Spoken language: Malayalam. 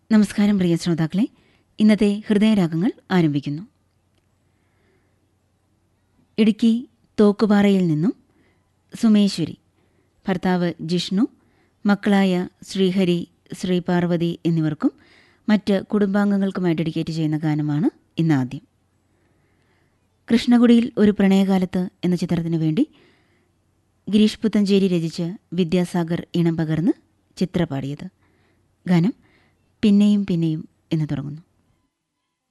നമസ്കാരം പ്രിയ ശ്രോതാക്കളെ ഇന്നത്തെ ഹൃദയരാഗങ്ങൾ ആരംഭിക്കുന്നു ഇടുക്കി തോക്കുപാറയിൽ നിന്നും സുമേശ്വരി ഭർത്താവ് ജിഷ്ണു മക്കളായ ശ്രീഹരി ശ്രീ പാർവതി എന്നിവർക്കും മറ്റ് കുടുംബാംഗങ്ങൾക്കുമായി ഡെഡിക്കേറ്റ് ചെയ്യുന്ന ഗാനമാണ് ഇന്ന് ആദ്യം കൃഷ്ണകുടിയിൽ ഒരു പ്രണയകാലത്ത് എന്ന ചിത്രത്തിനു വേണ്ടി ഗിരീഷ് പുത്തഞ്ചേരി രചിച്ച് വിദ്യാസാഗർ ഇണം പകർന്ന് ചിത്ര പാടിയത് ഗാനം പിന്നെയും പിന്നെയും എന്ന് തുടങ്ങുന്നു